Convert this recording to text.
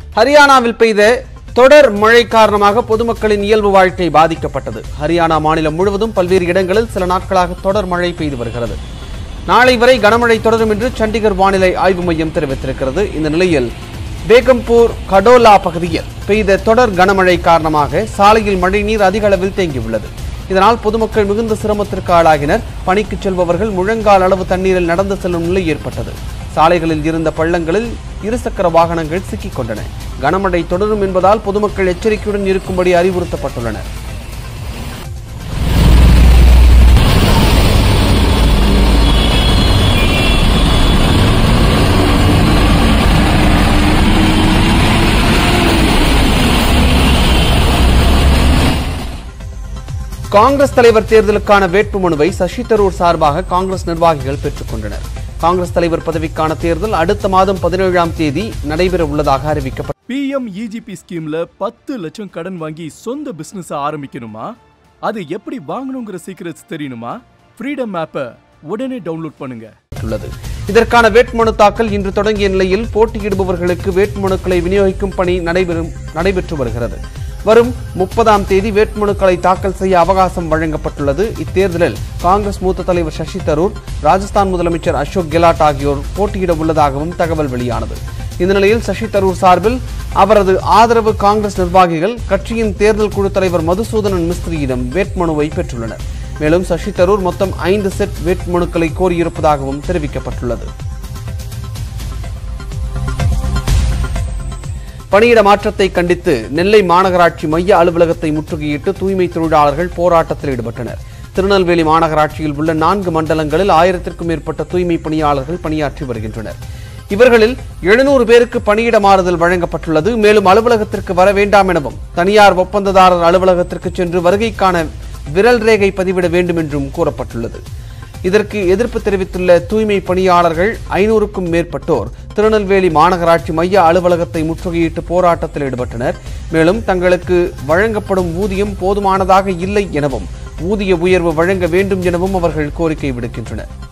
ஹரியானாவில் பெய்த தொடர் மழை காரணமாக பொதுமக்களின் இயல்பு வாழ்க்கை பாதிக்கப்பட்டது ஹரியானா மாநிலம் முழுவதும் பல்வேறு இடங்களில் சில நாட்களாக தொடர் மழை பெய்து வருகிறது நாளை வரை கனமழை தொடரும் என்று சண்டிகர் வானிலை ஆய்வு மையம் தெரிவித்திருக்கிறது இந்த நிலையில் பேகம்பூர் கடோலா பகுதியில் பெய்த தொடர் கனமழை காரணமாக சாலையில் மழைநீர் அதிக அளவில் தேங்கியுள்ளது இதனால் பொதுமக்கள் மிகுந்த சிரமத்திற்கு ஆளாகினர் பணிக்கு செல்பவர்கள் முழங்கால் அளவு தண்ணீரில் நடந்து செல்லும் நிலை ஏற்பட்டது சாலைகளில் இருந்த பள்ளங்களில் இருசக்கர வாகனங்கள் சிக்கிக் கொண்டன கனமழை தொடரும் என்பதால் பொதுமக்கள் எச்சரிக்கையுடன் இருக்கும்படி அறிவுறுத்தப்பட்டுள்ளனர் காங்கிரஸ் தலைவர் தேர்தலுக்கான வேட்புமனுவை சசி தரூர் சார்பாக காங்கிரஸ் நிர்வாகிகள் பெற்றுக் கொண்டனர் காங்கிரஸ் தலைவர் பதவிக்கான தேர்தல் அடுத்த மாதம் பதினேழாம் தேதி நடைபெற உள்ளதாக அறிவிக்கப்பட்டது பிஎம் இஜிபி ஸ்கீம்ல பத்து லட்சம் கடன் வாங்கி சொந்த பிசினஸ் ஆரம்பிக்கணுமா அது எப்படி வாங்கணுங்கிற சீக்கிரட்ஸ் தெரியணுமா ஃப்ரீடம் ஆப்பை உடனே டவுன்லோட் பண்ணுங்க உள்ளது இதற்கான வேட்புமனு தாக்கல் இன்று தொடங்கிய நிலையில் போட்டியிடுபவர்களுக்கு வேட்புமனுக்களை விநியோகிக்கும் பணி நடைபெறும் நடைபெற்று வருகிறது வரும் முப்பதாம் தேதி வேட்புமனுக்களை தாக்கல் செய்ய அவகாசம் வழங்கப்பட்டுள்ளது இத்தேர்தலில் காங்கிரஸ் மூத்த தலைவர் சசி தரூர் ராஜஸ்தான் முதலமைச்சர் அசோக் கெலாட் ஆகியோர் போட்டியிட உள்ளதாகவும் தகவல் வெளியானது இந்த நிலையில் சசி தரூர் சார்பில் அவரது ஆதரவு காங்கிரஸ் நிர்வாகிகள் கட்சியின் தேர்தல் குழு தலைவர் மதுசூதனன் மிஸ்திரியிடம் வேட்புமனுவை பெற்றுள்ளனர் மேலும் சசி தரூர் மொத்தம் ஐந்து செட் வேட்புமனுக்களை கோரியிருப்பதாகவும் தெரிவிக்கப்பட்டுள்ளது பணியிட மாற்றத்தை கண்டித்து நெல்லை மாநகராட்சி மைய அலுவலகத்தை முற்றுகையிட்டு தூய்மை தொழிலாளர்கள் போராட்டத்தில் ஈடுபட்டனர் திருநெல்வேலி மாநகராட்சியில் உள்ள நான்கு மண்டலங்களில் ஆயிரத்திற்கும் மேற்பட்ட தூய்மை பணியாளர்கள் பணியாற்றி வருகின்றனர் இவர்களில் எழுநூறு பேருக்கு பணியிட மாறுதல் வழங்கப்பட்டுள்ளது மேலும் அலுவலகத்திற்கு வர வேண்டாம் எனவும் தனியார் ஒப்பந்ததாரர் அலுவலகத்திற்கு சென்று வருகைக்கான விரல் ரேகை பதிவிட வேண்டும் என்றும் கூறப்பட்டுள்ளது இதற்கு எதிர்ப்பு தெரிவித்துள்ள தூய்மை பணியாளர்கள் ஐநூறுக்கும் மேற்பட்டோர் திருநெல்வேலி மாநகராட்சி மைய அலுவலகத்தை முற்றுகையிட்டு போராட்டத்தில் ஈடுபட்டனர் மேலும் தங்களுக்கு வழங்கப்படும் ஊதியம் போதுமானதாக இல்லை எனவும் ஊதிய உயர்வு வழங்க வேண்டும் எனவும் அவர்கள் கோரிக்கை விடுக்கின்றனர்